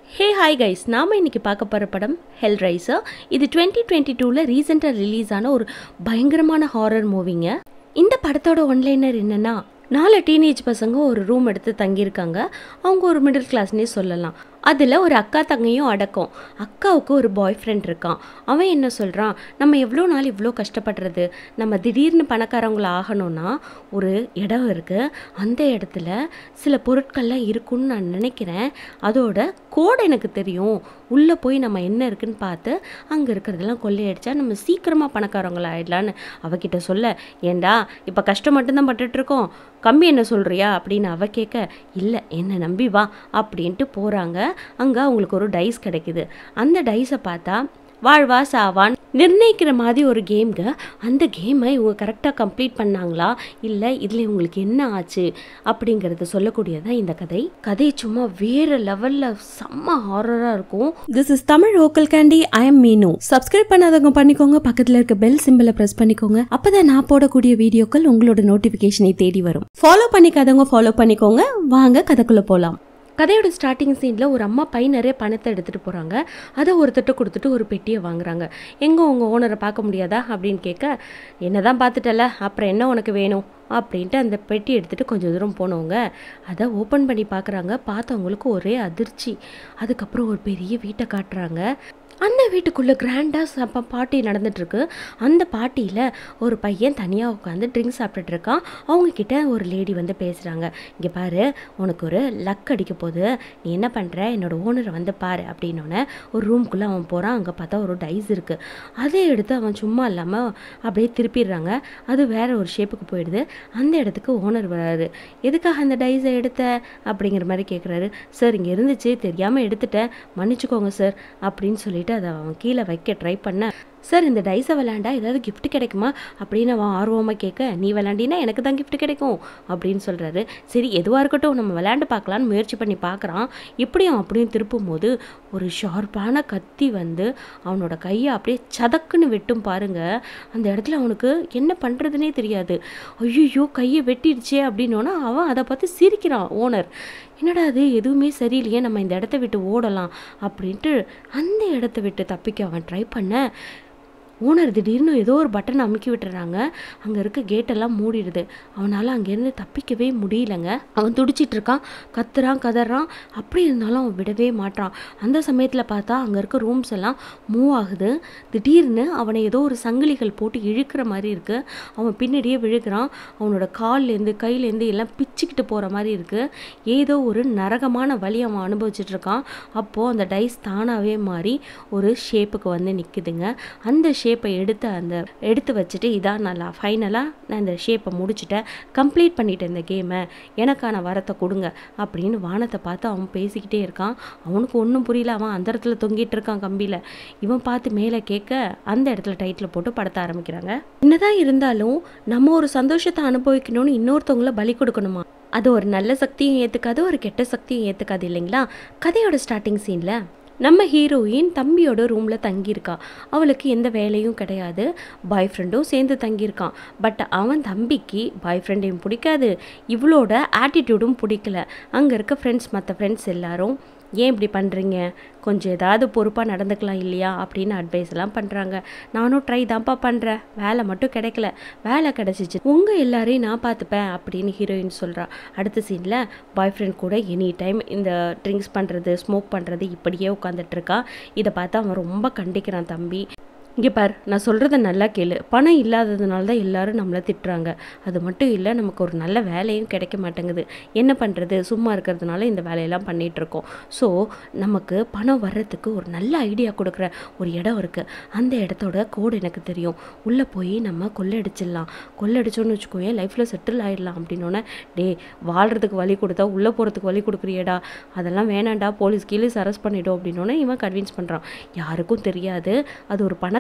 hey hi guys நாம இன்னைக்கு பார்க்க போகிற படம் ஹெல் ரைசர் இது டுவெண்ட்டி டுவெண்ட்டி டூவில் ரீசெண்டாக ரிலீஸ் ஆன ஒரு பயங்கரமான ஹாரர் மூவிங்க இந்த படத்தோட ஒன்லைனர் என்னன்னா நாலு டீனேஜ் பசங்க ஒரு ரூம் எடுத்து தங்கியிருக்காங்க அவங்க ஒரு மிடில் கிளாஸ்னே சொல்லலாம் அதில் ஒரு அக்கா தங்கையும் அடக்கம் அக்காவுக்கு ஒரு பாய் ஃப்ரெண்ட் இருக்கான் அவன் என்ன சொல்கிறான் நம்ம எவ்வளோ நாள் இவ்வளோ கஷ்டப்படுறது நம்ம திடீர்னு பணக்காரங்கள ஆகணும்னா ஒரு இடம் இருக்குது அந்த இடத்துல சில பொருட்கள்லாம் இருக்குன்னு நான் நினைக்கிறேன் அதோட கோடு எனக்கு தெரியும் உள்ளே போய் நம்ம என்ன இருக்குன்னு பார்த்து அங்கே இருக்கிறதெல்லாம் கொள்ளையடிச்சா நம்ம சீக்கிரமாக பணக்காரங்கள ஆயிடலான்னு அவகிட்ட சொல்ல ஏண்டா இப்போ கஷ்டம் மட்டும்தான் பட்டுட்ருக்கோம் கம்மி என்ன சொல்கிறியா அப்படின்னு அவ கேட்க இல்லை என்னை நம்பி வா அப்படின்ட்டு போகிறாங்க அங்கே அவங்களுக்கு ஒரு டைஸ் கிடைக்குது அந்த டைஸை பார்த்தா வாழ்வா சாவான் நிர்ணயிக்கிற மாதிரி ஒரு கேம்ங்க அந்த கேமை இவங்க கரெக்டாக கம்ப்ளீட் பண்ணாங்களா இல்லை இதில் இவங்களுக்கு என்ன ஆச்சு அப்படிங்கிறத சொல்லக்கூடியதான் இந்த கதை கதை சும்மா வேற லெவலில் செம்ம ஹாரராக இருக்கும் this is Tamil vocal candy I am Meenu subscribe பண்ணாதவங்க பண்ணிக்கோங்க பக்கத்துல இருக்க பெல் சிம்பிளை பிரஸ் பண்ணிக்கோங்க அப்பதான் நான் போடக்கூடிய வீடியோக்கள் உங்களோட நோட்டிபிகேஷனை தேடி வரும் ஃபாலோ பண்ணிக்காதவங்க ஃபாலோ பண்ணிக்கோங்க வாங்க கதைக்குள்ள போலாம் கதையோட ஸ்டார்டிங் சீனில் ஒரு அம்மா பை நிறைய பணத்தை எடுத்துகிட்டு போகிறாங்க அதை ஒருத்தட்ட கொடுத்துட்டு ஒரு பெட்டியை வாங்குறாங்க எங்கே உங்கள் ஓனரை பார்க்க முடியாதா அப்படின்னு கேட்க என்ன தான் பார்த்துட்டல அப்புறம் என்ன உனக்கு வேணும் அப்படின்ட்டு அந்த பெட்டி எடுத்துகிட்டு கொஞ்சம் தூரம் போனவங்க அதை ஓப்பன் பண்ணி பார்க்குறாங்க பார்த்தவங்களுக்கு ஒரே அதிர்ச்சி அதுக்கப்புறம் ஒரு பெரிய வீட்டை காட்டுறாங்க அந்த வீட்டுக்குள்ளே கிராண்டாக சப்ப பார்ட்டி நடந்துட்டுருக்கு அந்த பார்ட்டியில் ஒரு பையன் தனியாக உட்காந்து ட்ரிங்க்ஸ் சாப்பிட்டுட்டு இருக்கான் அவங்கக்கிட்ட ஒரு லேடி வந்து பேசுகிறாங்க இங்கே பாரு உனக்கு ஒரு லக் அடிக்க போகுது நீ என்ன பண்ணுற என்னோட ஓனரை வந்து பாரு அப்படின்னோடனே ஒரு ரூம்குள்ளே அவன் போகிறான் அங்கே பார்த்தா ஒரு டைஸ் இருக்குது அதை எடுத்து அவன் சும்மா இல்லாமல் அப்படியே திருப்பிடுறாங்க அது வேற ஒரு ஷேப்புக்கு போயிடுது அந்த இடத்துக்கு ஓனர் வராரு எதுக்காக அந்த டைஸை எடுத்த அப்படிங்கிற மாதிரி கேட்குறாரு சார் இங்கே இருந்துச்சு தெரியாமல் எடுத்துட்டேன் மன்னிச்சுக்கோங்க சார் அப்படின்னு சொல்லிட்டு அதை அவன் கீழே வைக்க ட்ரை பண்ண சார் இந்த டைஸை விளாண்டா ஏதாவது gift கிடைக்குமா அப்படின்னு அவன் ஆர்வமாக கேட்க நீ விளாண்டினா எனக்கு தான் gift கிடைக்கும் அப்படின்னு சொல்கிறாரு சரி எதுவாக இருக்கட்டும் நம்ம விளையாண்டு பார்க்கலான்னு முயற்சி பண்ணி பார்க்குறான் இப்படியும் அப்படியும் திருப்பும் போது ஒரு ஷார்ப்பான கத்தி வந்து அவனோட கையை அப்படியே சதக்குன்னு வெட்டும் பாருங்க அந்த இடத்துல அவனுக்கு என்ன பண்ணுறதுனே தெரியாது ஐயோ கையை வெட்டிடுச்சே அப்படின்னோன்னா அவன் அதை பார்த்து சிரிக்கிறான் ஓனர் என்னடா அது எதுவுமே சரியில்லையே நம்ம இந்த இடத்த விட்டு ஓடலாம் அப்படின்ட்டு அந்த இடத்த விட்டு தப்பிக்க அவன் ட்ரை பண்ண ஓனர் திடீர்னு ஏதோ ஒரு பட்டன் அமுக்கி விட்டுறாங்க அங்கே இருக்க கேட்டெல்லாம் மூடிடுது அவனால் அங்கேருந்து தப்பிக்கவே முடியலங்க அவன் துடிச்சிட்டு இருக்கான் கத்துறான் கதறான் அப்படி இருந்தாலும் அவன் விடவே மாட்டான் அந்த சமயத்தில் பார்த்தா அங்கே இருக்க ரூம்ஸ் எல்லாம் மூவ் ஆகுது திடீர்னு அவனை ஏதோ ஒரு சங்கிலிகள் போட்டு இழுக்கிற மாதிரி இருக்குது அவன் பின்னாடியே விழுகிறான் அவனோட கால்லேருந்து கையிலேருந்து எல்லாம் பிச்சுக்கிட்டு போகிற மாதிரி இருக்குது ஏதோ ஒரு நரகமான வழி அவன் அனுபவிச்சுட்டு இருக்கான் அப்போது அந்த டைஸ் தானாகவே மாறி ஒரு ஷேப்புக்கு வந்து நிற்குதுங்க அந்த ஷேப்பை எடுத்து அந்த எடுத்து வச்சுட்டு இதான் நல்லா ஃபைனலாக நான் இந்த ஷேப்பை முடிச்சுட்டேன் கம்ப்ளீட் பண்ணிட்டேன் இந்த கேமை எனக்கான வரத்தை கொடுங்க அப்படின்னு வானத்தை பார்த்து அவன் பேசிக்கிட்டே இருக்கான் அவனுக்கு ஒன்றும் புரியல அவன் அந்த இடத்துல தொங்கிட்டு இருக்கான் கம்பியில் இவன் பார்த்து மேலே கேட்க அந்த இடத்துல டைட்டில் போட்டு படத்த ஆரம்பிக்கிறாங்க என்னதான் இருந்தாலும் நம்ம ஒரு சந்தோஷத்தை அனுபவிக்கணும்னு இன்னொருத்தவங்கள பலி கொடுக்கணுமா அது ஒரு நல்ல சக்தியும் ஏற்றுக்காது ஒரு கெட்ட சக்தியும் ஏற்றுக்காது இல்லைங்களா கதையோட ஸ்டார்டிங் சீனில் நம்ம ஹீரோயின் தம்பியோட ரூமில் தங்கியிருக்கா அவளுக்கு எந்த வேலையும் கிடையாது பாய் ஃப்ரெண்டும் சேர்ந்து தங்கியிருக்கான் பட் அவன் தம்பிக்கு பாய் ஃப்ரெண்டையும் பிடிக்காது இவளோட ஆட்டிடியூடும் பிடிக்கல அங்கே இருக்க ஃப்ரெண்ட்ஸ் மற்ற ஃப்ரெண்ட்ஸ் எல்லாரும் ஏன் இப்படி பண்ணுறீங்க கொஞ்சம் ஏதாவது பொறுப்பாக நடந்துக்கலாம் இல்லையா அப்படின்னு அட்வைஸ் எல்லாம் பண்ணுறாங்க நானும் ட்ரை தான்ப்பா பண்ணுறேன் வேலை மட்டும் கிடைக்கல வேலை கிடச்சிச்சு உங்கள் எல்லாரையும் நான் பார்த்துப்பேன் அப்படின்னு ஹீரோயின் சொல்கிறா அடுத்த சீனில் பாய் ஃப்ரெண்ட் கூட எனி டைம் இந்த ட்ரிங்க்ஸ் பண்ணுறது ஸ்மோக் பண்ணுறது இப்படியே உட்காந்துட்ருக்கா இதை பார்த்து அவன் ரொம்ப கண்டிக்கிறான் தம்பி இங்கே பார் நான் சொல்கிறத நல்லா கேளு பணம் இல்லாததுனால தான் எல்லாரும் நம்மளை திட்டுறாங்க அது மட்டும் இல்லை நமக்கு ஒரு நல்ல வேலையும் கிடைக்க மாட்டேங்குது என்ன பண்ணுறது சும்மா இருக்கிறதுனால இந்த வேலையெல்லாம் பண்ணிகிட்டு இருக்கோம் ஸோ நமக்கு பணம் வர்றதுக்கு ஒரு நல்ல ஐடியா கொடுக்குற ஒரு இடம் இருக்குது அந்த இடத்தோட கோடு எனக்கு தெரியும் உள்ளே போய் நம்ம கொள்ளடிச்சிடலாம் கொள்ளடிச்சோன்னு வச்சுக்கோயேன் லைஃப்பில் செட்டில் ஆயிடலாம் அப்படின்னோடனே டே வாழ்கிறதுக்கு வழி கொடுத்தா உள்ளே போகிறதுக்கு வழி கொடுக்குறியேடா அதெல்லாம் வேணாண்டா போலீஸ் கீழே அரெஸ்ட் பண்ணிட்டோம் அப்படின்னோடனே இவன் கன்வின்ஸ் பண்ணுறான் யாருக்கும் தெரியாது அது ஒரு பணக்கார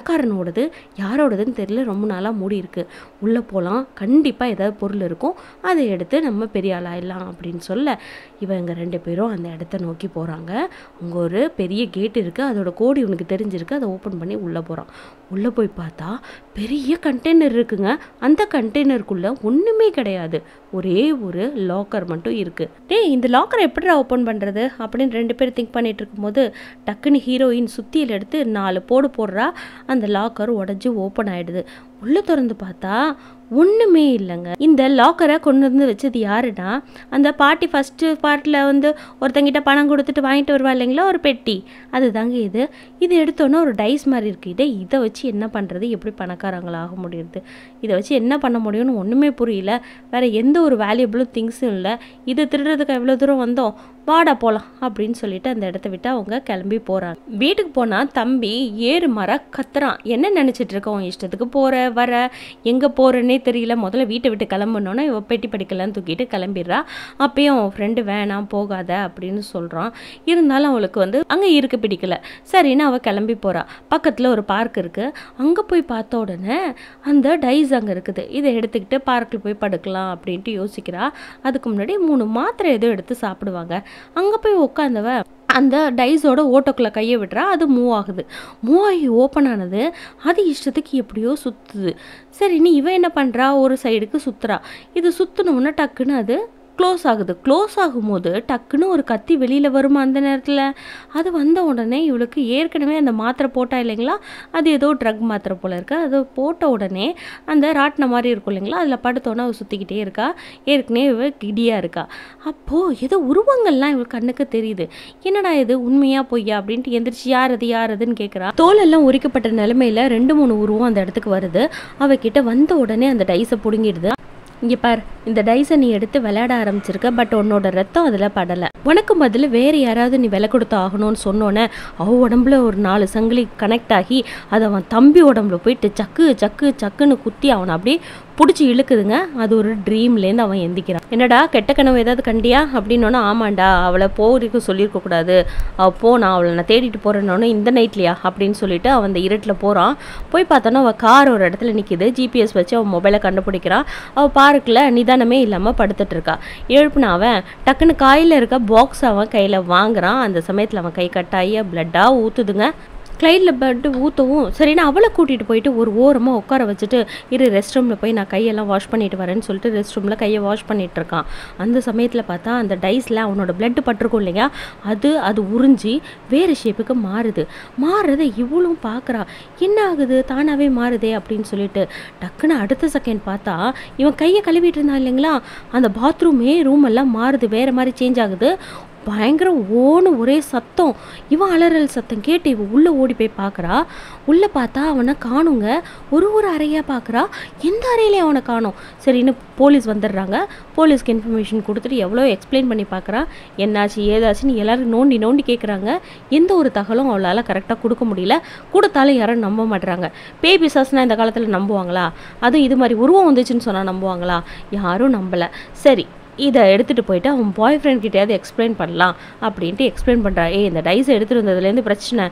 பணக்காரனோடது யாரோடதுன்னு தெரியல ரொம்ப நாளாக மூடி இருக்கு உள்ளே போகலாம் கண்டிப்பாக ஏதாவது பொருள் இருக்கும் அதை எடுத்து நம்ம பெரிய ஆளாயிடலாம் அப்படின்னு சொல்ல இவங்க ரெண்டு பேரும் அந்த இடத்த நோக்கி போகிறாங்க அங்கே ஒரு பெரிய கேட் இருக்குது அதோட கோடு இவனுக்கு தெரிஞ்சிருக்கு அதை ஓப்பன் பண்ணி உள்ளே போகிறான் உள்ளே போய் பார்த்தா பெரிய கண்டெய்னர் இருக்குங்க அந்த கண்டெய்னருக்குள்ளே ஒன்றுமே கிடையாது ஒரே ஒரு லாக்கர் மட்டும் இருக்குது டேய் இந்த லாக்கரை எப்படிடா ஓப்பன் பண்ணுறது அப்படின்னு ரெண்டு பேர் திங்க் பண்ணிட்டு இருக்கும்போது டக்குன்னு ஹீரோயின் சுத்தியில் எடுத்து நாலு போடு போடுறா அந்த லாக்கர் உடஞ்சி ஓப்பன் ஆயிடுது உள்ளே திறந்து பார்த்தா ஒன்றுமே இல்லைங்க இந்த லாக்கரை கொண்டு வந்து வச்சது யாருன்னா அந்த பாட்டி ஃபஸ்ட்டு பார்ட்டில் வந்து ஒருத்தங்கிட்ட பணம் கொடுத்துட்டு வாங்கிட்டு வருவா இல்லைங்களா ஒரு பெட்டி அதுதாங்க இது இது எடுத்தோன்னே ஒரு டைஸ் மாதிரி இருக்குது இதே இதை வச்சு என்ன பண்ணுறது எப்படி பணக்காரங்களா ஆக முடியுது இதை வச்சு என்ன பண்ண முடியும்னு ஒன்றுமே புரியல வேறு எந்த ஒரு வேல்யூபிளும் திங்ஸும் இல்லை இதை திருடுறதுக்கு எவ்வளோ தூரம் வந்தோம் வாடா போகலாம் அப்படின்னு சொல்லிட்டு அந்த இடத்த விட்டு அவங்க கிளம்பி போகிறாங்க வீட்டுக்கு போனால் தம்பி ஏறு மர கத்துறான் என்ன நினச்சிட்டு இருக்க உன் இஷ்டத்துக்கு போகிற வர எங்கே போகிறேன்னே தெரியல முதல்ல வீட்டை விட்டு கிளம்பணுன்னா இவ பெட்டி படிக்கலாம் தூக்கிட்டு கிளம்பிடுறா அப்பயும் அவன் ஃப்ரெண்டு வேணாம் போகாத அப்படின்னு சொல்கிறான் இருந்தாலும் அவளுக்கு வந்து அங்கே இருக்க பிடிக்கல சரின்னு அவள் கிளம்பி போகிறா பக்கத்தில் ஒரு பார்க் இருக்குது அங்கே போய் பார்த்த உடனே அந்த டைஸ் அங்கே இருக்குது இதை எடுத்துக்கிட்டு பார்க்கில் போய் படுக்கலாம் அப்படின்ட்டு யோசிக்கிறா அதுக்கு முன்னாடி மூணு மாத்திரை ஏதோ எடுத்து சாப்பிடுவாங்க அங்கே போய் உட்காந்தவ அந்த டைஸோட ஓட்டோக்குள்ளே கையை விடுறா அது மூவ் ஆகுது மூவ் ஆகி ஓப்பன் ஆனது அது இஷ்டத்துக்கு எப்படியோ சுற்றுது சரி நீ இவன் என்ன பண்ணுறா ஒரு சைடுக்கு சுற்றுறா இது சுற்றினோன்னே டக்குன்னு அது க்ளோஸ் ஆகுது க்ளோஸ் ஆகும்போது டக்குன்னு ஒரு கத்தி வெளியில் வருமா அந்த நேரத்தில் அது வந்த உடனே இவளுக்கு ஏற்கனவே அந்த மாத்திரை போட்டா இல்லைங்களா அது ஏதோ ட்ரக் மாத்திரை போல் இருக்கு அது போட்ட உடனே அந்த ராட்டின மாதிரி இருக்கும் இல்லைங்களா அதில் படுத்தோன்னே அவள் சுற்றிக்கிட்டே இருக்கா ஏற்கனவே இவ கிடியாக இருக்கா அப்போது ஏதோ உருவங்கள்லாம் இவள் கண்ணுக்கு தெரியுது என்னடா இது உண்மையா பொய்யா அப்படின்ட்டு எந்திரிச்சு யார் அது யார் அதுன்னு கேட்குறா தோலெல்லாம் உரிக்கப்பட்ட நிலமையில ரெண்டு மூணு உருவம் அந்த இடத்துக்கு வருது அவகிட்ட வந்த உடனே அந்த டைஸை பிடுங்கிடுது இங்கே பார் இந்த டைஸை நீ எடுத்து விளையாட ஆரம்பிச்சிருக்க பட் உன்னோட ரத்தம் அதில் படலை உனக்கு பதில் வேறு யாராவது நீ விலை கொடுத்து ஆகணும்னு சொன்னோன்னே அவ உடம்புல ஒரு நாலு சங்கிலி கனெக்ட் ஆகி அது அவன் தம்பி உடம்புல போயிட்டு சக்கு சக்கு சக்குன்னு குத்தி அவனை அப்படியே பிடிச்சி இழுக்குதுங்க அது ஒரு ட்ரீம்லேருந்து அவன் எந்திக்கிறான் என்னடா கெட்ட கனவு ஏதாவது கண்டியா அப்படின்னோன்னா ஆமாண்டா அவளை போறதுக்கு சொல்லியிருக்க கூடாது அவள் போ நான் அவளை நான் தேடிட்டு போகிறேன்னொன்னே இந்த நைட்லையா அப்படின்னு சொல்லிட்டு அவன் அந்த இருட்டில் போகிறான் போய் பார்த்தோன்னா அவள் கார் ஒரு இடத்துல நிற்கிது ஜிபிஎஸ் வச்சு அவன் மொபைலை கண்டுபிடிக்கிறான் அவள் பார்க்கில் நிதானமே இல்லாமல் படுத்துட்டு இருக்கா எழுப்புன அவன் டக்குன்னு காயில் இருக்க பாக்ஸ் அவன் கையில் வாங்குறான் அந்த சமயத்தில் அவன் கை கட்டாயி பிளட்டாக ஊற்றுதுங்க கிளைடில் பட்டு ஊற்றவும் சரின்னு அவளை கூட்டிகிட்டு போயிட்டு ஒரு ஓரமாக உட்கார வச்சுட்டு இரு ரெஸ்ட் ரூமில் போய் நான் கையெல்லாம் வாஷ் பண்ணிட்டு வரேன்னு சொல்லிட்டு ரெஸ்ட் ரூமில் கையை வாஷ் பண்ணிட்டு இருக்கான் அந்த சமயத்தில் பார்த்தா அந்த டைஸில் அவனோட பிளட்டு பட்டிருக்கும் இல்லையா அது அது உறிஞ்சி வேறு ஷேப்புக்கு மாறுது மாறுறதை இவளும் பார்க்குறா என்ன ஆகுது தானாகவே மாறுதே அப்படின்னு சொல்லிட்டு டக்குன்னு அடுத்த செகண்ட் பார்த்தா இவன் கையை கழுவிட்டு இருந்தான் இல்லைங்களா அந்த பாத்ரூமே ரூம் எல்லாம் மாறுது வேறு மாதிரி சேஞ்ச் ஆகுது பயங்கர ஓன்னு ஒரே சத்தம் இவன் அலறல் சத்தம் கேட்டு இவன் உள்ளே ஓடி போய் பார்க்குறா உள்ளே பார்த்தா அவனை காணுங்க ஒரு ஒரு அறையாக பார்க்குறா எந்த அறையிலையும் அவனை காணோம் சரின்னு போலீஸ் வந்துடுறாங்க போலீஸ்க்கு இன்ஃபர்மேஷன் கொடுத்துட்டு எவ்வளோ எக்ஸ்பிளைன் பண்ணி பார்க்குறா என்னாச்சு ஏதாச்சுன்னு எல்லாரும் நோண்டி நோண்டி கேட்குறாங்க எந்த ஒரு தகவலும் அவளால் கரெக்டாக கொடுக்க முடியல கொடுத்தாலும் யாரும் நம்ப மாட்டுறாங்க பேய் பிசாஸ்னா இந்த காலத்தில் நம்புவாங்களா அதுவும் இது மாதிரி உருவம் வந்துச்சுன்னு சொன்னால் நம்புவாங்களா யாரும் நம்பலை சரி இதை எடுத்துகிட்டு போயிட்டு அவன் பாய் ஃப்ரெண்ட் கிட்டேயாவது எக்ஸ்பிளைன் பண்ணலாம் அப்படின்ட்டு எக்ஸ்பிளைன் பண்ணுறா ஏய் இந்த டைஸை எடுத்துகிட்டு வந்ததுலேருந்து பிரச்சனை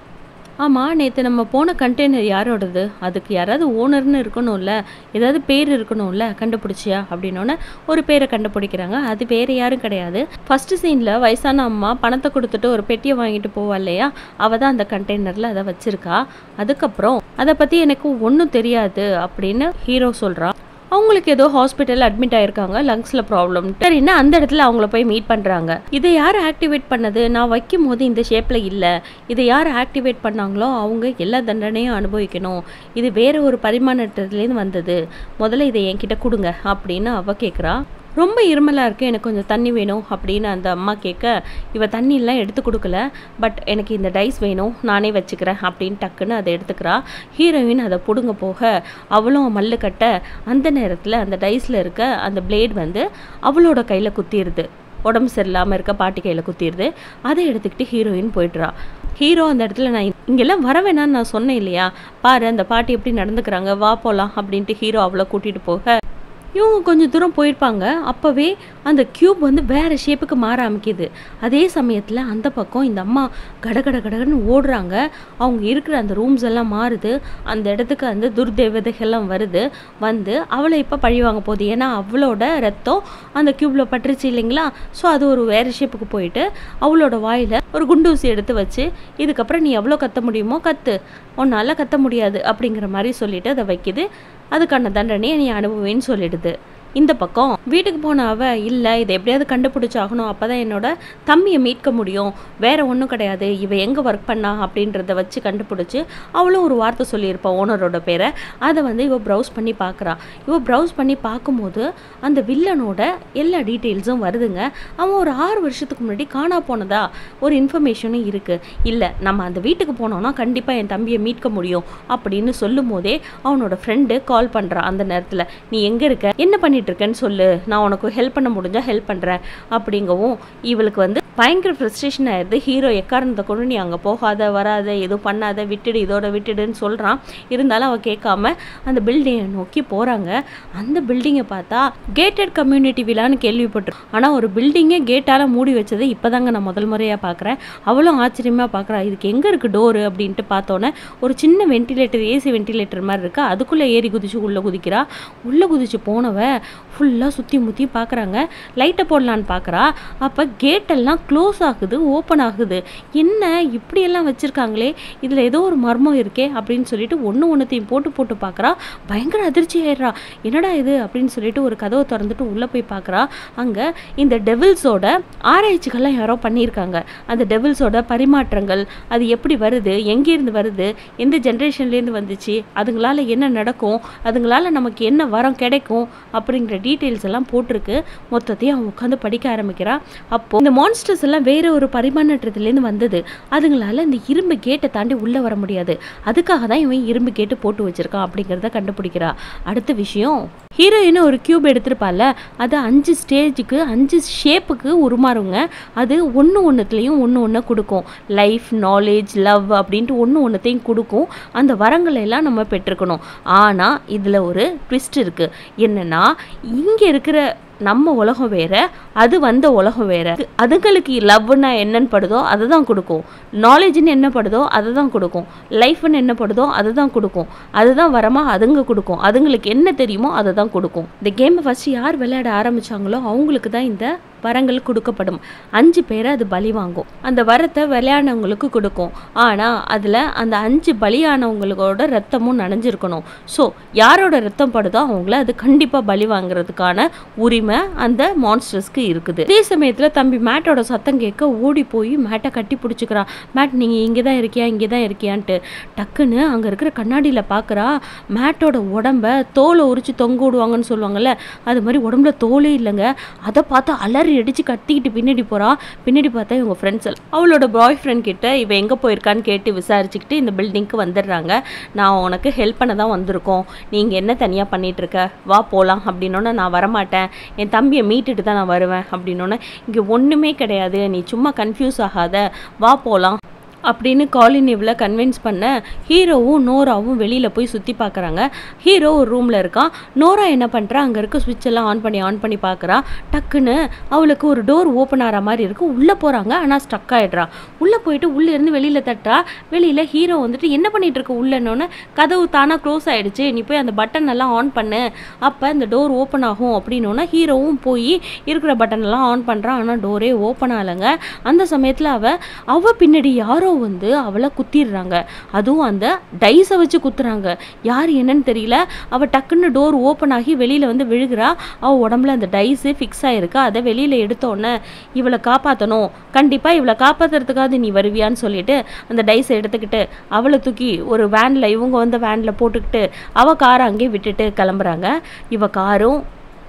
ஆமாம் நேற்று நம்ம போன கண்டெய்னர் யாரோடது அதுக்கு யாராவது ஓனர்னு இருக்கணும்ல ஏதாவது பேர் இருக்கணும்ல கண்டுபிடிச்சியா அப்படின்னோடனே ஒரு பேரை கண்டுபிடிக்கிறாங்க அது வேறு யாரும் கிடையாது ஃபஸ்ட்டு சீனில் வயசான அம்மா பணத்தை கொடுத்துட்டு ஒரு பெட்டியை வாங்கிட்டு போவா இல்லையா அவள் தான் அந்த கண்டெய்னரில் அதை வச்சுருக்கா அதுக்கப்புறம் அதை பற்றி எனக்கு ஒன்றும் தெரியாது அப்படின்னு ஹீரோ சொல்கிறான் அவங்களுக்கு ஏதோ ஹாஸ்பிட்டல் அட்மிட் ஆயிருக்காங்க லங்ஸில் ப்ராப்ளம் சரின்னா அந்த இடத்துல அவங்கள போய் மீட் பண்ணுறாங்க இதை யார் ஆக்டிவேட் பண்ணது நான் வைக்கும் போது இந்த ஷேப்பில் இல்லை இதை யார் ஆக்டிவேட் பண்ணாங்களோ அவங்க எல்லா தண்டனையும் அனுபவிக்கணும் இது வேற ஒரு பரிமாணத்துலேருந்து வந்தது முதல்ல இதை என்கிட்ட கொடுங்க அப்படின்னு அவ கேட்குறா ரொம்ப இருமலாக இருக்கு எனக்கு கொஞ்சம் தண்ணி வேணும் அப்படின்னு அந்த அம்மா கேட்க இவ தண்ணியெல்லாம் எடுத்து கொடுக்கல பட் எனக்கு இந்த டைஸ் வேணும் நானே வச்சுக்கிறேன் அப்படின்னு டக்குன்னு அதை எடுத்துக்கிறா ஹீரோயின் அதை பிடுங்க போக அவளும் மல்லு கட்ட அந்த நேரத்தில் அந்த டைஸில் இருக்க அந்த பிளேட் வந்து அவளோட கையில் குத்திடுது உடம்பு சரியில்லாமல் இருக்க பாட்டி கையில் குத்திடுது அதை எடுத்துக்கிட்டு ஹீரோயின் போயிடுறா ஹீரோ அந்த இடத்துல நான் இங்கெல்லாம் வர வேணாம்னு நான் சொன்னேன் இல்லையா பாரு அந்த பாட்டி எப்படி நடந்துக்கிறாங்க வா போகலாம் அப்படின்ட்டு ஹீரோ அவளை கூட்டிகிட்டு போக இவங்க கொஞ்சம் தூரம் போயிருப்பாங்க அப்போவே அந்த க்யூப் வந்து வேறு ஷேப்புக்கு மாற ஆரம்பிக்குது அதே சமயத்தில் அந்த பக்கம் இந்த அம்மா கடகட கடகடன்னு ஓடுறாங்க அவங்க இருக்கிற அந்த ரூம்ஸ் எல்லாம் மாறுது அந்த இடத்துக்கு அந்த துர்தேவதைகள்லாம் வருது வந்து அவளை இப்போ பழி வாங்க போகுது ஏன்னா அவளோட ரத்தம் அந்த க்யூப்பில் பட்டுருச்சு இல்லைங்களா ஸோ அது ஒரு வேறு ஷேப்புக்கு போயிட்டு அவளோட வாயில் ஒரு குண்டூசி எடுத்து வச்சு இதுக்கப்புறம் நீ எவ்வளோ கத்த முடியுமோ கத்து உன்னால் கத்த முடியாது அப்படிங்கிற மாதிரி சொல்லிட்டு அதை வைக்குது அதுக்கான தண்டனையை நீ அனுபவின்னு சொல்லிடுது இந்த பக்கம் வீட்டுக்கு போன அவ இல்லை இதை எப்படியாவது கண்டுபிடிச்சாகணும் அப்போ தான் என்னோட தம்பியை மீட்க முடியும் வேற ஒன்றும் கிடையாது இவ எங்கே ஒர்க் பண்ணா அப்படின்றத வச்சு கண்டுபிடிச்சி அவளும் ஒரு வார்த்தை சொல்லியிருப்பாள் ஓனரோட பேரை அதை வந்து இவ ப்ரௌஸ் பண்ணி பார்க்குறா இவ ப்ரௌஸ் பண்ணி பார்க்கும்போது அந்த வில்லனோட எல்லா டீட்டெயில்ஸும் வருதுங்க அவன் ஒரு ஆறு வருஷத்துக்கு முன்னாடி காணா போனதா ஒரு இன்ஃபர்மேஷனும் இருக்குது இல்லை நம்ம அந்த வீட்டுக்கு போனோம்னா கண்டிப்பாக என் தம்பியை மீட்க முடியும் அப்படின்னு சொல்லும் போதே அவனோட ஃப்ரெண்டு கால் பண்ணுறான் அந்த நேரத்தில் நீ எங்கே இருக்க என்ன பண்ணிட்டு இருக்கேன்னு சொல்லு நான் உனக்கு ஹெல்ப் பண்ண முடிஞ்சால் ஹெல்ப் பண்ணுறேன் அப்படிங்கவும் இவளுக்கு வந்து பயங்கர ஃப்ரஸ்ட்ரேஷன் ஆயிடுது ஹீரோ எக்காரணத்தை கொண்டு நீ அங்கே போகாத வராத எதுவும் பண்ணாத விட்டுடு இதோட விட்டுடுன்னு சொல்கிறான் இருந்தாலும் அவள் கேட்காம அந்த பில்டிங்கை நோக்கி போகிறாங்க அந்த பில்டிங்கை பார்த்தா கேட்டட் கம்யூனிட்டி விழான்னு கேள்விப்பட்டிருக்கோம் ஆனால் ஒரு பில்டிங்கே கேட்டால் மூடி வச்சது இப்போதாங்க நான் முதல் முறையாக பார்க்குறேன் அவளும் ஆச்சரியமாக பார்க்குறா இதுக்கு எங்கே இருக்குது டோரு அப்படின்ட்டு பார்த்தோன்னே ஒரு சின்ன வென்டிலேட்டர் ஏசி வென்டிலேட்டர் மாதிரி இருக்கா அதுக்குள்ளே ஏறி குதிச்சு உள்ளே குதிக்கிறா உள்ளே குதிச்சு போனவ ஃபுல்லாக சுற்றி முற்றி பார்க்குறாங்க லைட்டை போடலான்னு பார்க்குறா அப்போ கேட்டெல்லாம் க்ளோஸ் ஆகுது ஓப்பன் ஆகுது என்ன இப்படியெல்லாம் வச்சுருக்காங்களே இதில் ஏதோ ஒரு மர்மம் இருக்கே அப்படின்னு சொல்லிட்டு ஒன்று ஒன்றுத்தையும் போட்டு போட்டு பார்க்குறா பயங்கர அதிர்ச்சி ஆயிடுறா என்னடா இது அப்படின்னு சொல்லிட்டு ஒரு கதவை திறந்துட்டு உள்ளே போய் பார்க்குறா அங்கே இந்த டெவில்ஸோட ஆராய்ச்சிகள்லாம் யாரோ பண்ணியிருக்காங்க அந்த டெவில்ஸோட பரிமாற்றங்கள் அது எப்படி வருது எங்கேருந்து வருது எந்த ஜென்ரேஷன்லேருந்து வந்துச்சு அதுங்களால என்ன நடக்கும் அதுங்களால நமக்கு என்ன வரம் கிடைக்கும் அப்படிங்கிற டீட்டெயில்ஸ் எல்லாம் போட்டிருக்கு மொத்தத்தையும் அவன் உட்காந்து படிக்க ஆரம்பிக்கிறா அப்போ இந்த மான்ஸ்டர்ஸ் எல்லாம் வேற ஒரு பரிமாற்றத்துலேருந்து வந்தது அதுங்களால இந்த இரும்பு கேட்டை தாண்டி உள்ளே வர முடியாது அதுக்காக தான் இவன் இரும்பு கேட்டு போட்டு வச்சிருக்கான் அப்படிங்கிறத கண்டுபிடிக்கிறா அடுத்த விஷயம் ஹீரோயின் ஒரு கியூப் எடுத்திருப்பால அது அஞ்சு ஸ்டேஜுக்கு அஞ்சு ஷேப்புக்கு உருமாறுங்க அது ஒன்று ஒன்றுத்துலேயும் ஒன்று ஒன்று கொடுக்கும் லைஃப் நாலேஜ் லவ் அப்படின்ட்டு ஒன்று ஒன்றுத்தையும் கொடுக்கும் அந்த வரங்களை எல்லாம் நம்ம பெற்றுக்கணும் ஆனால் இதில் ஒரு ட்விஸ்ட் இருக்குது என்னென்னா இங்கே இருக்கிற நம்ம உலகம் வேற அது வந்த உலகம் வேற அதுங்களுக்கு லவ்னா என்னன்னு படுதோ அதை தான் கொடுக்கும் நாலேஜ்னு என்ன படுதோ அதை தான் கொடுக்கும் லைஃப்னு என்ன படுதோ அதை தான் கொடுக்கும் அதுதான் வரமா அதுங்க கொடுக்கும் அதுங்களுக்கு என்ன தெரியுமோ அதை தான் கொடுக்கும் இந்த கேமை ஃபஸ்ட்டு யார் விளையாட ஆரம்பிச்சாங்களோ அவங்களுக்கு தான் இந்த வரங்கள் கொடுக்கப்படும் அஞ்சு பேரை அது பலி வாங்கும் அந்த வரத்தை விளையாடினவங்களுக்கு கொடுக்கும் ஆனால் அதில் அந்த அஞ்சு பலியானவங்களோட ரத்தமும் நனைஞ்சிருக்கணும் ஸோ யாரோட ரத்தம் படுதோ அவங்கள அது கண்டிப்பாக பலி வாங்குறதுக்கான உரிமை அந்த மான்ஸ்டர்ஸ்க்கு இருக்குது அதே சமயத்தில் தம்பி மேட்டோட சத்தம் கேட்க ஓடி போய் மேட்டை கட்டி பிடிச்சிக்கிறான் மேட் நீங்கள் இங்கே தான் இருக்கியா இங்கே தான் இருக்கியான்ட்டு டக்குன்னு அங்கே இருக்கிற கண்ணாடியில் பார்க்குறா மேட்டோட உடம்ப தோலை உரிச்சு தொங்க விடுவாங்கன்னு சொல்லுவாங்கல்ல அது மாதிரி உடம்புல தோலே இல்லைங்க அதை பார்த்து அலறி அடித்து கத்திக்கிட்டு பின்னாடி போகிறா பின்னாடி பார்த்தா இவங்க ஃப்ரெண்ட்ஸ் அவளோட பாய் ஃப்ரெண்ட் கிட்ட இவ எங்கே போயிருக்கான்னு கேட்டு விசாரிச்சுக்கிட்டு இந்த பில்டிங்க்கு வந்துடுறாங்க நான் உனக்கு ஹெல்ப் பண்ண தான் வந்திருக்கோம் நீங்கள் என்ன தனியாக பண்ணிட்டு இருக்க வா போகலாம் அப்படின்னோன்னே நான் வரமாட்டேன் என் தம்பியை மீட்டுட்டு தான் நான் வருவேன் அப்படின்னோன்னே இங்கே ஒன்றுமே கிடையாது நீ சும்மா கன்ஃபியூஸ் ஆகாத வா போகலாம் அப்படின்னு காலின் இவளை கன்வின்ஸ் பண்ண ஹீரோவும் நோராவும் வெளியில் போய் சுற்றி பார்க்குறாங்க ஹீரோ ஒரு ரூமில் இருக்கான் நோரா என்ன பண்ணுறா அங்கே இருக்க switch எல்லாம் ஆன் பண்ணி ஆன் பண்ணி பார்க்குறா டக்குன்னு அவளுக்கு ஒரு டோர் ஓப்பன் ஆகிற மாதிரி இருக்கு உள்ளே போகிறாங்க ஆனால் ஸ்டக் ஆகிடுறா உள்ளே போயிட்டு உள்ளே இருந்து வெளியில் தட்டா வெளியில் ஹீரோ வந்துட்டு என்ன பண்ணிட்டு இருக்க உள்ளன்னொன்னே கதவு தானாக க்ளோஸ் ஆயிடுச்சு நீ போய் அந்த பட்டன் எல்லாம் ஆன் பண்ணு அப்போ இந்த டோர் ஓப்பன் ஆகும் அப்படின்னோன்னா ஹீரோவும் போய் இருக்கிற பட்டன் எல்லாம் ஆன் பண்ணுறான் ஆனால் டோரே ஓப்பன் ஆகலைங்க அந்த சமயத்தில் அவ அவ பின்னாடி யாரோ வந்து அவளை குத்திடுறாங்க அதுவும் அந்த டைஸை வச்சு குத்துறாங்க யார் என்னன்னு தெரியல அவ டக்குன்னு டோர் ஓப்பன் ஆகி வெளியில் வந்து விழுகிறா அவ உடம்புல அந்த டைஸு ஃபிக்ஸ் ஆகிருக்கா அதை வெளியில் எடுத்தோடனே இவளை காப்பாற்றணும் கண்டிப்பாக இவளை காப்பாற்றுறதுக்காவது நீ வருவியான்னு சொல்லிட்டு அந்த டைஸை எடுத்துக்கிட்டு அவளை தூக்கி ஒரு வேனில் இவங்க வந்து வேனில் போட்டுக்கிட்டு அவ காரை அங்கேயே விட்டுட்டு கிளம்புறாங்க இவ காரும்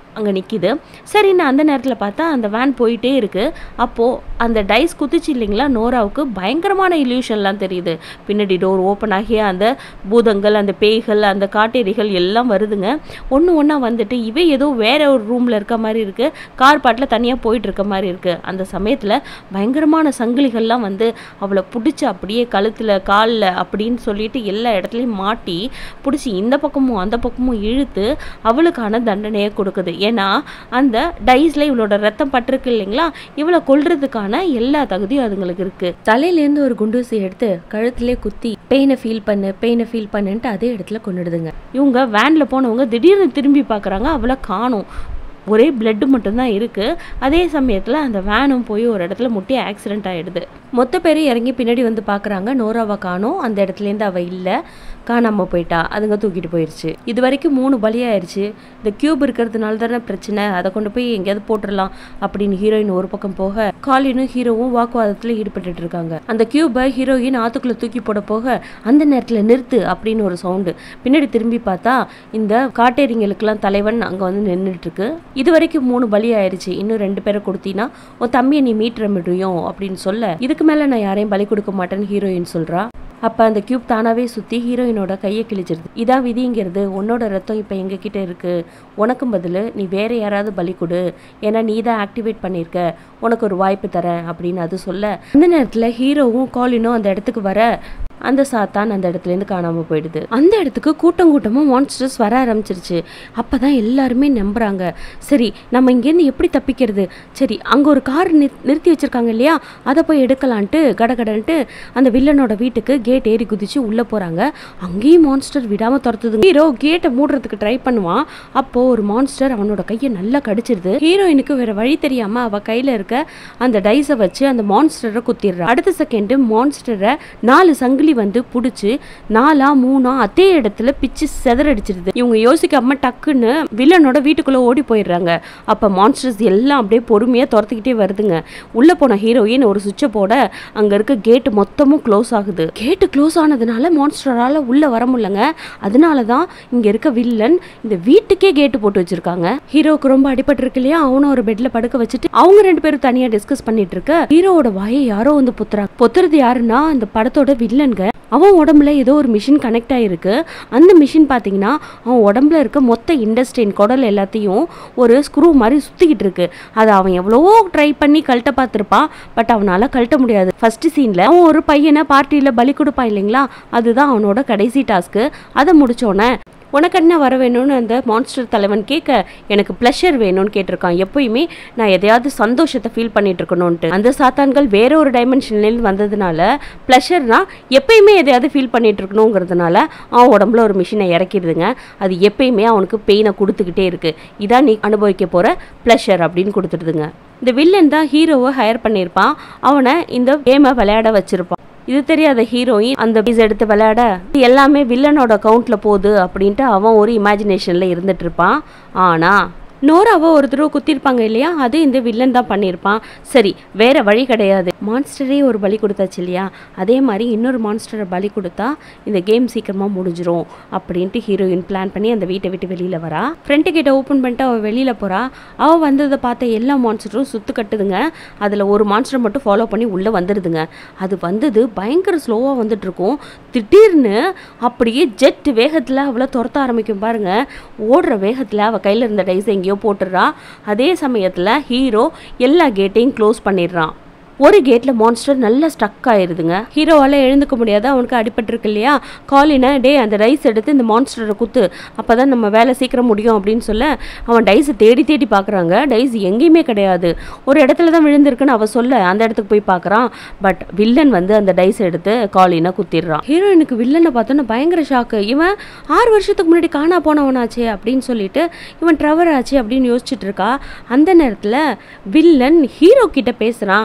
அங்கே நிற்கிது சரி நான் அந்த நேரத்தில் பார்த்தா அந்த வேன் போயிட்டே இருக்கு அப்போது அந்த டைஸ் குதிச்சு இல்லைங்களா நோராவுக்கு பயங்கரமான இல்யூஷன்லாம் தெரியுது பின்னாடி டோர் ஓப்பன் ஆகி அந்த பூதங்கள் அந்த பேய்கள் அந்த காட்டேரிகள் எல்லாம் வருதுங்க ஒன்று ஒன்றா வந்துட்டு இவ ஏதோ வேற ஒரு ரூமில் இருக்க மாதிரி இருக்கு கார் பாட்டில் தனியாக போயிட்டு இருக்க மாதிரி இருக்கு அந்த சமயத்தில் பயங்கரமான சங்கிலிகள்லாம் வந்து அவளை பிடிச்சி அப்படியே கழுத்தில் காலில் அப்படின்னு சொல்லிட்டு எல்லா இடத்துலையும் மாட்டி பிடிச்சி இந்த பக்கமும் அந்த பக்கமும் இழுத்து அவளுக்கான தண்டனையை கொடுக்குது ஏன்னா அந்த டைஸில் இவளோட ரத்தம் பட்டிருக்கு இல்லைங்களா இவளை கொல்றதுக்கான எல்லா தகுதியும் அதுங்களுக்கு இருக்கு தலையிலேருந்து ஒரு குண்டூசி எடுத்து கழுத்திலே குத்தி பெயினை ஃபீல் பண்ணு பெயினை ஃபீல் பண்ணுன்ட்டு அதே இடத்துல கொண்டுடுதுங்க இவங்க வேனில் போனவங்க திடீர்னு திரும்பி பார்க்குறாங்க அவளை காணும் ஒரே பிளட்டு மட்டும்தான் இருக்குது அதே சமயத்தில் அந்த வேனும் போய் ஒரு இடத்துல முட்டி ஆக்சிடென்ட் ஆகிடுது மொத்த பேர் இறங்கி பின்னாடி வந்து பார்க்குறாங்க நோராவை காணும் அந்த இடத்துலேருந்து அவள் இல்லை காணாமல் போயிட்டா அதுங்க தூக்கிட்டு போயிடுச்சு இது வரைக்கும் மூணு பலியாயிருச்சு இந்த கியூப் இருக்கிறதுனால தானே பிரச்சனை அதை கொண்டு போய் எங்கேயாவது போட்டுடலாம் அப்படின்னு ஹீரோயின் ஒரு பக்கம் போக காலினும் ஹீரோவும் வாக்குவாதத்தில் ஈடுபட்டுட்டு இருக்காங்க அந்த கியூபை ஹீரோயின் ஆத்துக்குள்ளே தூக்கி போட போக அந்த நேரத்தில் நிறுத்து அப்படின்னு ஒரு சவுண்டு பின்னாடி திரும்பி பார்த்தா இந்த காட்டேரிங்களுக்கெல்லாம் தலைவன் அங்கே வந்து நின்றுட்டு இருக்கு இது வரைக்கும் மூணு பலி ஆயிருச்சு இன்னும் ரெண்டு பேரை கொடுத்தீங்கன்னா உன் தம்பியை நீ மீட்டுற முடியும் அப்படின்னு சொல்ல இதுக்கு மேலே நான் யாரையும் பலி கொடுக்க மாட்டேன்னு ஹீரோயின் சொல்றா அப்போ அந்த கியூப் தானாகவே சுற்றி ஹீரோயினோட கையை கிழிச்சிருது இதான் விதிங்கிறது உன்னோட ரத்தம் இப்போ எங்ககிட்ட இருக்கு உனக்கும் பதில் நீ வேற யாராவது பலி கொடு ஏன்னா நீ தான் ஆக்டிவேட் பண்ணியிருக்க உனக்கு ஒரு வாய்ப்பு தரேன் அப்படின்னு அது சொல்ல அந்த நேரத்தில் ஹீரோவும் காலினும் அந்த இடத்துக்கு வர அந்த சாத்தான் அந்த இடத்துலேருந்து காணாமல் போயிடுது அந்த இடத்துக்கு கூட்டம் கூட்டமாக மான்ஸ்டர்ஸ் வர ஆரம்பிச்சிருச்சு அப்போ தான் எல்லாருமே நம்புகிறாங்க சரி நம்ம இங்கேருந்து எப்படி தப்பிக்கிறது சரி அங்கே ஒரு கார் நிறுத்தி வச்சிருக்காங்க இல்லையா அதை போய் எடுக்கலான்ட்டு கடகடன்ட்டு அந்த வில்லனோட வீட்டுக்கு கேட் ஏறி குதிச்சு உள்ளே போகிறாங்க அங்கேயும் மான்ஸ்டர் விடாமல் துரத்துது ஹீரோ கேட்டை மூடுறதுக்கு ட்ரை பண்ணுவான் அப்போது ஒரு மான்ஸ்டர் அவனோட கையை நல்லா கடிச்சிருது ஹீரோயினுக்கு வேற வழி தெரியாமல் அவள் கையில் இருக்க அந்த டைஸை வச்சு அந்த மான்ஸ்டரை குத்திடுறா அடுத்த செகண்டு மான்ஸ்டரை நாலு சங்கிலி வந்து பிடிச்சி நாலா மூணா அதே இடத்துல பிச்சு செதறடிச்சிருது இவங்க யோசிக்காம டக்குன்னு வில்லனோட வீட்டுக்குள்ள ஓடி போயிடுறாங்க அப்ப மான்ஸ்டர்ஸ் எல்லாம் அப்படியே பொறுமையா துரத்திக்கிட்டே வருதுங்க உள்ள போன ஹீரோயின் ஒரு சுவிட்சை போட அங்க இருக்க கேட்டு மொத்தமும் க்ளோஸ் ஆகுது கேட்டு க்ளோஸ் ஆனதுனால மான்ஸ்டரால உள்ள வர முடியலங்க அதனால தான் இங்க இருக்க வில்லன் இந்த வீட்டுக்கே கேட்டு போட்டு வச்சிருக்காங்க ஹீரோவுக்கு ரொம்ப அடிபட்டு இருக்கு இல்லையா அவனும் ஒரு பெட்ல படுக்க வச்சுட்டு அவங்க ரெண்டு பேரும் தனியா டிஸ்கஸ் பண்ணிட்டு இருக்க ஹீரோவோட வாயை யாரோ வந்து பொத்துறாங்க பொத்துறது யாருன்னா அந்த படத்தோட வில்லன்க அவன் உடம்புல ஏதோ ஒரு மிஷின் கனெக்ட் ஆகிருக்கு அந்த மிஷின் பார்த்தீங்கன்னா அவன் உடம்புல இருக்க மொத்த இண்டஸ்ட்ரின் குடல் எல்லாத்தையும் ஒரு ஸ்க்ரூ மாதிரி சுற்றிக்கிட்டு இருக்கு அதை அவன் எவ்வளவோ ட்ரை பண்ணி கழட்ட பார்த்துருப்பான் பட் அவனால் கழட்ட முடியாது ஃபர்ஸ்ட் சீனில் அவன் ஒரு பையனை பார்ட்டியில் பலி கொடுப்பான் இல்லைங்களா அதுதான் அவனோட கடைசி டாஸ்க்கு அதை முடிச்சோன்னே உனக்கு என்ன வர வேணும்னு அந்த மான்ஸ்டர் தலைவன் கேட்க எனக்கு ப்ளஷர் வேணும்னு கேட்டிருக்கான் எப்பயுமே நான் எதையாவது சந்தோஷத்தை ஃபீல் பண்ணிட்டு இருக்கணும்ன்ட்டு அந்த சாத்தான்கள் வேற ஒரு டைமென்ஷன்லேருந்து வந்ததுனால ப்ளஷர்னா எப்பயுமே எதையாவது ஃபீல் பண்ணிட்டு இருக்கணுங்கிறதுனால அவன் உடம்புல ஒரு மிஷினை இறக்கிடுதுங்க அது எப்பயுமே அவனுக்கு பெயினை கொடுத்துக்கிட்டே இருக்கு இதான் நீ அனுபவிக்க போகிற ப்ளஷர் அப்படின்னு கொடுத்துடுதுங்க இந்த வில்லன் தான் ஹீரோவை ஹையர் பண்ணியிருப்பான் அவனை இந்த கேமை விளையாட வச்சிருப்பான் இது தெரியாத ஹீரோயின் அந்த பீஸ் எடுத்து விளையாட இது எல்லாமே வில்லனோட கவுண்ட்ல போகுது அப்படின்ட்டு அவன் ஒரு இமேஜினேஷன்ல இருந்துட்டு இருப்பான் ஆனா நோராவை ஒரு தடவை குத்திருப்பாங்க இல்லையா அது இந்த வில்லன் தான் பண்ணியிருப்பான் சரி வேற வழி கிடையாது மான்ஸ்டரே ஒரு பலி கொடுத்தாச்சு இல்லையா அதே மாதிரி இன்னொரு மான்ஸ்டரை பலி கொடுத்தா இந்த கேம் சீக்கிரமாக முடிஞ்சிரும் அப்படின்ட்டு ஹீரோயின் பிளான் பண்ணி அந்த வீட்டை விட்டு வெளியில் வரா ஃப்ரண்ட் கேட்டை ஓப்பன் பண்ணிட்டு அவள் வெளியில் போகிறா அவள் வந்ததை பார்த்த எல்லா மான்ஸ்டரும் சுத்து கட்டுதுங்க அதில் ஒரு மான்ஸ்டர் மட்டும் ஃபாலோ பண்ணி உள்ளே வந்துடுதுங்க அது வந்தது பயங்கர ஸ்லோவாக வந்துட்டு இருக்கும் திடீர்னு அப்படியே ஜெட் வேகத்தில் அவளை துரத்த ஆரம்பிக்கும் பாருங்க ஓடுற வேகத்தில் அவள் கையில் இருந்த டைஸ் எங்கேயோ போட்டுடுறா அதே சமயத்தில் ஹீரோ எல்லா கேட்டையும் க்ளோஸ் பண்ணிடுறான் ஒரு கேட்டில் மான்ஸ்டர் நல்லா ஸ்டக் ஆயிருதுங்க ஹீரோவால் எழுந்துக்க முடியாது அவனுக்கு அடிபட்டிருக்கு இல்லையா காலினை டே அந்த டைஸ் எடுத்து இந்த மான்ஸ்டரை குத்து அப்போ தான் நம்ம வேலை சீக்கிரம் முடியும் அப்படின்னு சொல்ல அவன் டைஸை தேடி தேடி பார்க்குறாங்க டைஸ் எங்கேயுமே கிடையாது ஒரு இடத்துல தான் விழுந்திருக்குன்னு அவ சொல்ல அந்த இடத்துக்கு போய் பார்க்குறான் பட் வில்லன் வந்து அந்த டைஸ் எடுத்து காலினை குத்திடுறான் ஹீரோயினுக்கு வில்லனை பார்த்தோன்னா பயங்கர ஷாக்கு இவன் ஆறு வருஷத்துக்கு முன்னாடி காணா போனவனாச்சே அப்படின்னு சொல்லிட்டு இவன் ட்ரவர் ஆச்சு அப்படின்னு யோசிச்சுட்டு இருக்கா அந்த நேரத்தில் வில்லன் ஹீரோ கிட்ட பேசுகிறான் ஏண்டா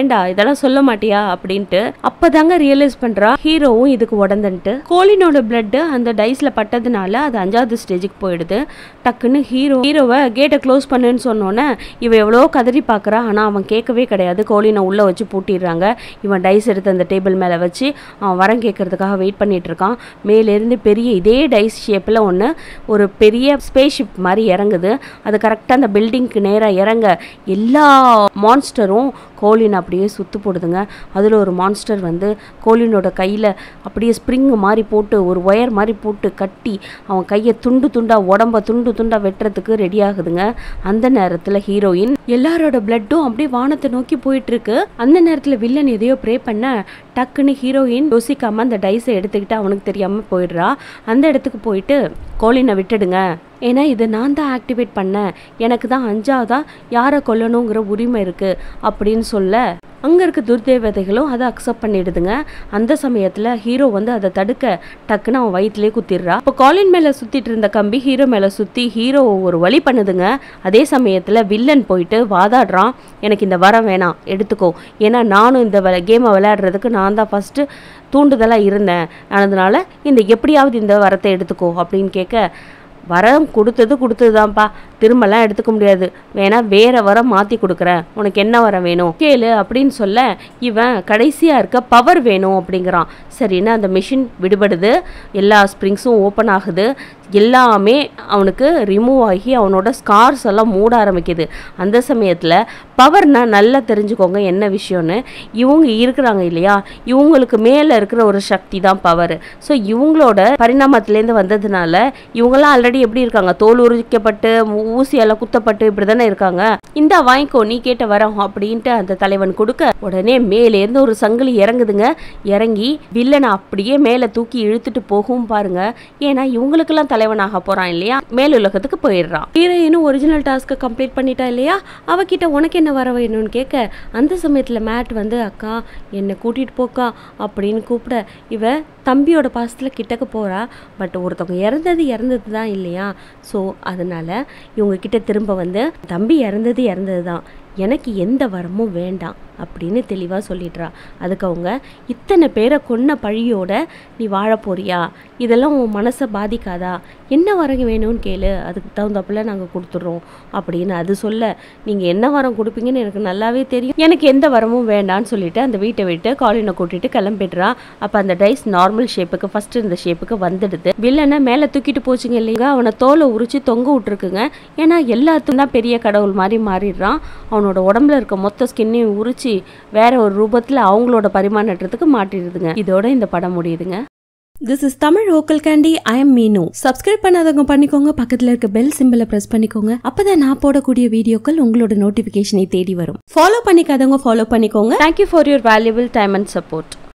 ஏண்டா இதெல்லாம் சொல்ல மாட்டியா அப்படின்ட்டு அப்பதாங்க ரியலைஸ் பண்றா ஹீரோவும் இதுக்கு உடந்துன்ட்டு கோலினோட பிளட் அந்த டைஸ்ல பட்டதுனால அது அஞ்சாவது ஸ்டேஜுக்கு போயிடுது டக்குன்னு ஹீரோ ஹீரோவை கேட்டை க்ளோஸ் பண்ணுன்னு சொன்னோன்னே இவ எவ்வளோ கதறி பார்க்கறா ஆனா அவன் கேட்கவே கிடையாது கோலினை உள்ள வச்சு பூட்டிடுறாங்க இவன் டைஸ் எடுத்து அந்த டேபிள் மேல வச்சு அவன் வரம் கேட்கறதுக்காக வெயிட் பண்ணிட்டு இருக்கான் மேலேருந்து பெரிய இதே டைஸ் ஷேப்பில் ஒன்று ஒரு பெரிய ஸ்பேஸ்ஷிப் மாதிரி இறங்குது அது கரெக்டாக அந்த பில்டிங்க்கு நேராக இறங்க எல்லா மான்ஸ்டரும் கோலின் அப்படியே சுத்து போடுதுங்க அதில் ஒரு மான்ஸ்டர் வந்து கோலினோட கையில் அப்படியே ஸ்ப்ரிங் மாதிரி போட்டு ஒரு ஒயர் மாதிரி போட்டு கட்டி அவன் கையை துண்டு துண்டா உடம்ப துண்டு துண்டா வெட்டுறதுக்கு ரெடி ஆகுதுங்க அந்த நேரத்தில் ஹீரோயின் எல்லாரோட பிளட்டும் அப்படியே வானத்தை நோக்கி போயிட்டு இருக்கு அந்த நேரத்தில் வில்லன் எதையோ ப்ரே பண்ண டக்குன்னு ஹீரோயின் யோசிக்காம அந்த டைஸை எடுத்துக்கிட்டு அவனுக்கு தெரியாம போயிடுறா அந்த இடத்துக்கு போயிட்டு கோலினை விட்டுடுங்க ஏன்னா இதை நான் தான் ஆக்டிவேட் பண்ணேன் எனக்கு தான் அஞ்சாவதா யாரை கொல்லணுங்கிற உரிமை இருக்கு அப்படின்னு சொல்ல அங்கே இருக்க துர்தேவதைகளும் அதை அக்செப்ட் பண்ணிடுதுங்க அந்த சமயத்தில் ஹீரோ வந்து அதை தடுக்க டக்குன்னு அவன் வயிற்றுலேயே குத்திடுறா இப்போ காலின் மேலே சுற்றிட்டு இருந்த கம்பி ஹீரோ மேலே சுற்றி ஹீரோ ஒரு வழி பண்ணுதுங்க அதே சமயத்தில் வில்லன் போயிட்டு வாதாடுறான் எனக்கு இந்த வரம் வேணாம் எடுத்துக்கோ ஏன்னா நானும் இந்த கேமை விளையாடுறதுக்கு நான் தான் ஃபஸ்ட்டு தூண்டுதலாக இருந்தேன் அதனால இந்த எப்படியாவது இந்த வரத்தை எடுத்துக்கோ அப்படின்னு கேட்க வரம் கொடுத்தது கொடுத்ததுதான்ப்பா திரும்பலாம் எடுத்துக்க முடியாது வேணா வேற வரம் மாற்றி கொடுக்குறேன் உனக்கு என்ன வரம் வேணும் கேளு அப்படின்னு சொல்ல இவன் கடைசியாக இருக்க பவர் வேணும் அப்படிங்கிறான் சரின்னு அந்த மிஷின் விடுபடுது எல்லா ஸ்ப்ரிங்ஸும் ஓப்பன் ஆகுது எல்லாமே அவனுக்கு ரிமூவ் ஆகி அவனோட ஸ்கார்ஸ் எல்லாம் மூட ஆரம்பிக்குது அந்த சமயத்தில் பவர்னா நல்லா தெரிஞ்சுக்கோங்க என்ன விஷயம்னு இவங்க இருக்கிறாங்க இல்லையா இவங்களுக்கு மேலே இருக்கிற ஒரு சக்தி தான் பவர் ஸோ இவங்களோட பரிணாமத்திலேருந்து வந்ததுனால இவங்கெல்லாம் ஆல்ரெடி எப்படி இருக்காங்க தோல் உரிக்கப்பட்டு ஊசியெல்லாம் குத்தப்பட்டு இப்படி தானே இருக்காங்க இந்த வாங்கிக்கோ நீ கேட்ட வரோம் அப்படின்ட்டு அந்த தலைவன் கொடுக்க உடனே மேலேருந்து ஒரு சங்கிலி இறங்குதுங்க இறங்கி வில்லனை அப்படியே மேலே தூக்கி இழுத்துட்டு போகும் பாருங்க ஏன்னா இவங்களுக்கெல்லாம் தலைவனாக போறான் இல்லையா மேலுலகத்துக்கு போயிடுறான் ஹீரோயினும் ஒரிஜினல் டாஸ்க்கை கம்ப்ளீட் பண்ணிட்டா இல்லையா அவகிட்ட உனக்கு என்ன வர வேணும்னு கேட்க அந்த சமயத்தில் மேட் வந்து அக்கா என்னை கூட்டிகிட்டு போக்கா அப்படின்னு கூப்பிட இவ தம்பியோட பாசத்தில் கிட்டக்க போகிறா பட் ஒருத்தவங்க இறந்தது இறந்தது தான் இல்லையா ஸோ அதனால் இவங்க கிட்ட திரும்ப வந்து தம்பி இறந்தது இறந்தது தான் எனக்கு எந்த வரமும் வேண்டாம் அப்படின்னு தெளிவாக சொல்லிடுறா அதுக்கு அவங்க இத்தனை பேரை கொன்ன பழியோட நீ வாழ போறியா இதெல்லாம் உன் மனசை பாதிக்காதா என்ன வரம் வேணும்னு கேளு அதுக்கு தகுந்தாப்புல நாங்கள் கொடுத்துட்றோம் அப்படின்னு அது சொல்ல நீங்கள் என்ன வரம் கொடுப்பீங்கன்னு எனக்கு நல்லாவே தெரியும் எனக்கு எந்த வரமும் வேண்டாம்னு சொல்லிட்டு அந்த வீட்டை விட்டு காலினை கூட்டிட்டு கிளம்பிடுறா அப்போ அந்த டைஸ் நார்மல் ஷேப்புக்கு ஃபர்ஸ்ட் இந்த ஷேப்புக்கு வந்துடுது வில்லனை மேலே தூக்கிட்டு போச்சுங்க இல்லைங்க அவனை தோலை உரிச்சு தொங்க விட்டுருக்குங்க ஏன்னா எல்லாத்துக்கும் தான் பெரிய கடவுள் மாதிரி மாறிடுறான் அவனோட உடம்புல இருக்க மொத்த ஸ்கின்னையும் உரிச்சு வேற ஒரு ரூபத்தில் அவங்களோட பரிமாணத்துக்கு மாட்டிடுதுங்க இதோட இந்த படம் முடியுதுங்க this is Tamil vocal candy I am Meenu subscribe பண்ணாதவங்க பண்ணிக்கோங்க பக்கத்துல இருக்க பெல் சிம்பிளை பிரஸ் பண்ணிக்கோங்க அப்பதான் நான் போடக்கூடிய வீடியோக்கள் உங்களோட நோட்டிபிகேஷனை தேடி வரும் ஃபாலோ பண்ணிக்காதவங்க ஃபாலோ பண்ணிக்கோங்க thank you for your valuable time and support